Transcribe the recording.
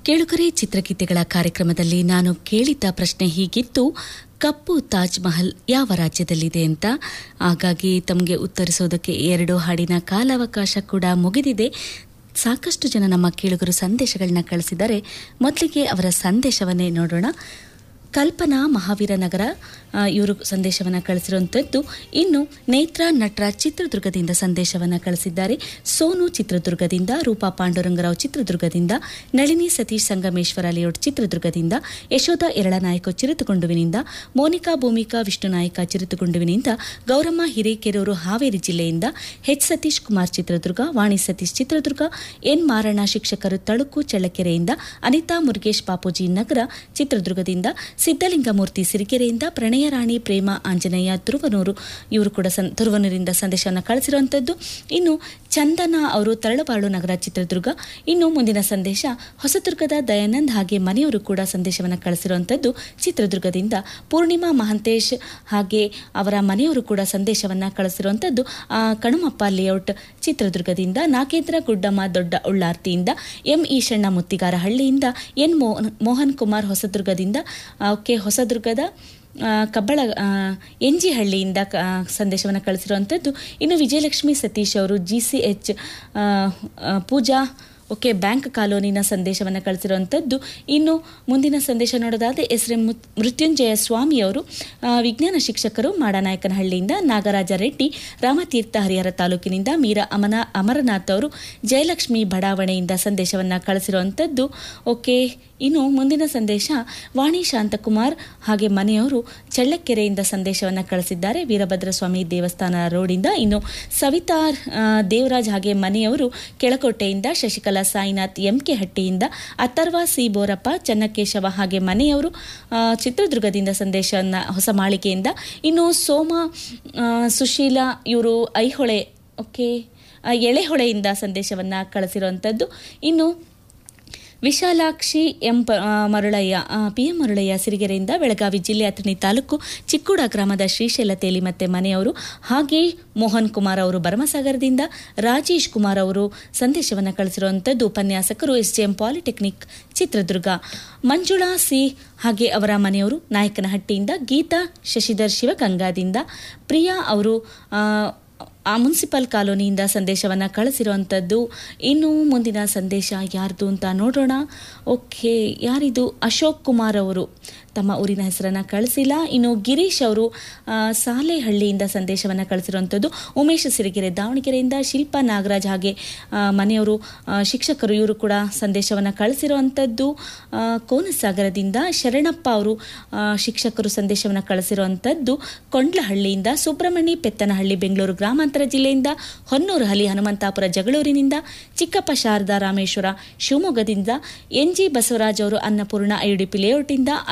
ಕೇಳುಗರೆ ಚಿತ್ರಗೀತೆಗಳ ಕಾರ್ಯಕ್ರಮದಲ್ಲಿ ನಾನು ಕೇಳಿದ್ದ ಪ್ರಶ್ನೆ ಹೀಗಿತ್ತು ಕಪ್ಪು ತಾಜ್ ಮಹಲ್ ಯಾವ ರಾಜ್ಯದಲ್ಲಿದೆ ಅಂತ ಹಾಗಾಗಿ ತಮಗೆ ಉತ್ತರಿಸೋದಕ್ಕೆ ಎರಡು ಹಾಡಿನ ಕಾಲಾವಕಾಶ ಕೂಡ ಮುಗಿದಿದೆ ಸಾಕಷ್ಟು ಜನ ನಮ್ಮ ಕೇಳುಗರು ಸಂದೇಶಗಳನ್ನ ಕಳಿಸಿದ್ದಾರೆ ಮೊದಲಿಗೆ ಅವರ ಸಂದೇಶವನ್ನೇ ನೋಡೋಣ ಕಲ್ಪನಾ ಮಹಾವೀರ ನಗರ ಇವರು ಸಂದೇಶವನ್ನು ಕಳಿಸಿರುವಂಥದ್ದು ಇನ್ನು ನೇತ್ರ ನಟ್ರ ಚಿತ್ರದುರ್ಗದಿಂದ ಸಂದೇಶವನ್ನು ಕಳಿಸಿದ್ದಾರೆ ಸೋನು ಚಿತ್ರದುರ್ಗದಿಂದ ರೂಪಾ ಪಾಂಡುರಂಗರಾವ್ ಚಿತ್ರದುರ್ಗದಿಂದ ನಳಿನಿ ಸತೀಶ್ ಸಂಗಮೇಶ್ವರ ಲೇಔಟ್ ಚಿತ್ರದುರ್ಗದಿಂದ ಯಶೋಧ ಎರಳನಾಯಕ ಚಿರುತುಗೊಂಡುವಿನಿಂದ ಮೋನಿಕಾ ಭೂಮಿಕಾ ವಿಷ್ಣುನಾಯಕ ಚಿರುತುಗೊಂಡುವಿನಿಂದ ಗೌರಮ್ಮ ಹಿರೇಕೆರೂರು ಹಾವೇರಿ ಜಿಲ್ಲೆಯಿಂದ ಎಚ್ ಸತೀಶ್ ಕುಮಾರ್ ಚಿತ್ರದುರ್ಗ ವಾಣಿ ಸತೀಶ್ ಚಿತ್ರದುರ್ಗ ಎನ್ ಮಾರಣ್ಣ ಶಿಕ್ಷಕರು ತಳುಕು ಚಳ್ಳಕೆರೆಯಿಂದ ಅನಿತಾ ಮುರುಗೇಶ್ ಬಾಪೂಜಿ ನಗರ ಚಿತ್ರದುರ್ಗದಿಂದ ಸಿದ್ದಲಿಂಗಮೂರ್ತಿ ಸಿರಿಗೆರೆಯಿಂದ ಪ್ರಣಯರಾಣಿ ಪ್ರೇಮ ಆಂಜನೇಯ ತುರುವನೂರು ಇವರು ಕೂಡ ಸಂ ತುರುವನೂರಿಂದ ಸಂದೇಶವನ್ನು ಕಳಿಸಿರುವಂಥದ್ದು ಇನ್ನು ಚಂದನ ಅವರು ತರಳಬಾಳು ನಗರ ಚಿತ್ರದುರ್ಗ ಇನ್ನು ಮುಂದಿನ ಸಂದೇಶ ಹೊಸದುರ್ಗದ ದಯಾನಂದ್ ಹಾಗೆ ಮನೆಯವರು ಕೂಡ ಸಂದೇಶವನ್ನು ಕಳಿಸಿರುವಂಥದ್ದು ಚಿತ್ರದುರ್ಗದಿಂದ ಪೂರ್ಣಿಮಾ ಮಹಂತೇಶ್ ಹಾಗೆ ಅವರ ಮನೆಯವರು ಕೂಡ ಸಂದೇಶವನ್ನು ಕಳಿಸಿರುವಂಥದ್ದು ಆ, ಕಣಮಪ್ಪ ಲೇಔಟ್ ಚಿತ್ರದುರ್ಗದಿಂದ ನಾಗೇಂದ್ರ ಗುಡ್ಡಮ್ಮ ದೊಡ್ಡ ಉಳ್ಳಾರ್ತಿಯಿಂದ ಎಂ ಈಶಣ್ಣ ಮುತ್ತಿಗಾರ ಹಳ್ಳಿಯಿಂದ ಎನ್ ಮೋಹನ್ ಮೋಹನ್ ಕುಮಾರ್ ಹೊಸದುರ್ಗದಿಂದ ಆ, ಓಕೆ ಹೊಸದುರ್ಗದ ಆ, ಕಬ್ಬಳ ಆ, ಎನ್ಜಿಹಳ್ಳಿಯಿಂದ ಕ- ಆ, ಸಂದೇಶವನ್ನು ಕಳಿಸಿರುವಂಥದ್ದು ಇನ್ನು ವಿಜಯಲಕ್ಷ್ಮಿ ಸತೀಶ್ ಅವರು G C H Pooja okay bank ಕಾಲೋನಿನ ಸಂದೇಶವನ್ನು ಕಳಿಸಿರುವಂಥದ್ದು ಇನ್ನು ಮುಂದಿನ ಸಂದೇಶ ನೋಡೋದಾದರೆ ಎಸ್ ಎಂ ಮೃತ್ಯುಂಜಯ ಸ್ವಾಮಿಯವರು ಆ, ವಿಜ್ಞಾನ ಶಿಕ್ಷಕರು ಮಾಡನಾಯಕನಹಳ್ಳಿಯಿಂದ ನಾಗರಾಜ ರೆಡ್ಡಿ ರಾಮತೀರ್ಥ ಹರಿಹರ ತಾಲೂಕಿನಿಂದ ಮೀರಾ ಅಮನ ಅಮರನಾಥ್ ಅವರು ಜಯಲಕ್ಷ್ಮಿ ಬಡಾವಣೆಯಿಂದ ಸಂದೇಶವನ್ನು ಕಳಿಸಿರುವಂಥದ್ದು ಓಕೆ ಇನ್ನು ಮುಂದಿನ ಸಂದೇಶ ವಾಣಿ ಶಾಂತಕುಮಾರ್ ಹಾಗೆ ಮನೆಯವರು ಚಳ್ಳಕೆರೆಯಿಂದ ಸಂದೇಶವನ್ನು ಕಳಿಸಿದ್ದಾರೆ ವೀರಭದ್ರಸ್ವಾಮಿ ದೇವಸ್ಥಾನ ರೋಡಿಂದ ಇನ್ನು ಸವಿತಾ ಆ, ದೇವರಾಜ್ ಹಾಗೆ ಮನೆಯವರು ಕೆಳಕೋಟೆಯಿಂದ ಶಶಿಕಲಾ ಸಾಯಿನಾಥ್ ಎಂಕೆ ಹಟ್ಟಿಯಿಂದ ಅಥರ್ವ ಸಿ ಬೋರಪ್ಪ ಚನ್ನಕೇಶವ ಹಾಗೆ ಮನೆಯವರು ಆ, ಚಿತ್ರದುರ್ಗದಿಂದ ಸಂದೇಶವನ್ನು ಹೊಸ ಮಾಳಿಗೆಯಿಂದ ಇನ್ನು ಸೋಮ ಆ, ಸುಶೀಲಾ ಇವರು ಐಹೊಳೆ ಓಕೆ ಆ, ಎಳೆಹೊಳೆಯಿಂದ ಸಂದೇಶವನ್ನು ಕಳಿಸಿರುವಂಥದ್ದು ಇನ್ನು ವಿಶಾಲಾಕ್ಷಿ ಎಂ ಪ- ಆ, ಮರುಳಯ್ಯ ಆ, ಪಿ ಎಂ ಮರುಳಯ್ಯ ಸಿರಿಗೆರೆಯಿಂದ ಬೆಳಗಾವಿ ಜಿಲ್ಲೆ ಅಥಣಿ ತಾಲೂಕು ಚಿಕ್ಕೂಡ ಗ್ರಾಮದ ಶ್ರೀಶೈಲ ತೇಲಿ ಮತ್ತೆ ಮನೆಯವರು ಹಾಗೆ ಮೋಹನ್ ಕುಮಾರ್ ಅವರು ಭರಮಸಾಗರದಿಂದ ರಾಜೇಶ್ ಕುಮಾರ್ ಅವರು ಸಂದೇಶವನ್ನು ಕಳಿಸಿರುವಂಥದ್ದು ಉಪನ್ಯಾಸಕರು S JM polytechnic Chitradurga Manjula C ಹಾಗೆ ಅವರ ಮನೆಯವರು ನಾಯಕನಹಟ್ಟಿಯಿಂದ ಗೀತಾ ಶಶಿಧರ್ ಶಿವಗಂಗಾದಿಂದ ಪ್ರಿಯಾ ಅವರು ಆ, ಆ ಮುನ್ಸಿಪಲ್ ಕಾಲೋನಿಯಿಂದ ಸಂದೇಶವನ್ನು ಕಳಿಸಿರುವಂಥದ್ದು ಇನ್ನು ಮುಂದಿನ ಸಂದೇಶ ಯಾರ್ದು ಅಂತ ನೋಡೋಣ ಓಕೆ ಯಾರಿದು ಅಶೋಕ್ ಕುಮಾರ್ ಅವರು ತಮ್ಮ ಊರಿನ ಹೆಸರನ್ನು ಕಳಿಸಿಲ್ಲ ಇನ್ನು ಗಿರೀಶ್ ಅವರು ಆ, ಸಾಲೆಹಳ್ಳಿಯಿಂದ ಸಂದೇಶವನ್ನು ಕಳಿಸಿರುವಂಥದ್ದು ಉಮೇಶ್ ಸಿರಿಗೆರೆ ದಾವಣಗೆರೆಯಿಂದ ಶಿಲ್ಪಾ ನಾಗರಾಜ್ ಹಾಗೆ ಆ, ಮನೆಯವರು ಆ, ಶಿಕ್ಷಕರು ಇವರು ಕೂಡ ಸಂದೇಶವನ್ನು ಕಳಿಸಿರುವಂಥದ್ದು ಆ, ಕೋನಸಾಗರದಿಂದ ಶರಣಪ್ಪ ಅವರು ಆ, ಶಿಕ್ಷಕರು ಸಂದೇಶವನ್ನು ಕಳಿಸಿರುವಂಥದ್ದು ಕೊಂಡ್ಲಹಳ್ಳಿಯಿಂದ ಸುಬ್ರಹ್ಮಣ್ಯ ಪೆತ್ತನಹಳ್ಳಿ ಬೆಂಗಳೂರು ಗ್ರಾಮಾಂತರ ಜಿಲ್ಲೆಯಿಂದ ಹೊನ್ನೂರು ಹಲಿ ಹನುಮಂತಾಪುರ ಜಗಳೂರಿನಿಂದ ಚಿಕ್ಕಪ್ಪ ಶಾರದಾ ರಾಮೇಶ್ವರ ಶಿವಮೊಗ್ಗದಿಂದ ಎನ್ ಜಿ ಬಸವರಾಜ್ ಅವರು ಅನ್ನಪೂರ್ಣ ಐಯುಡಿಪಿ ಲೇಔಟಿಂದ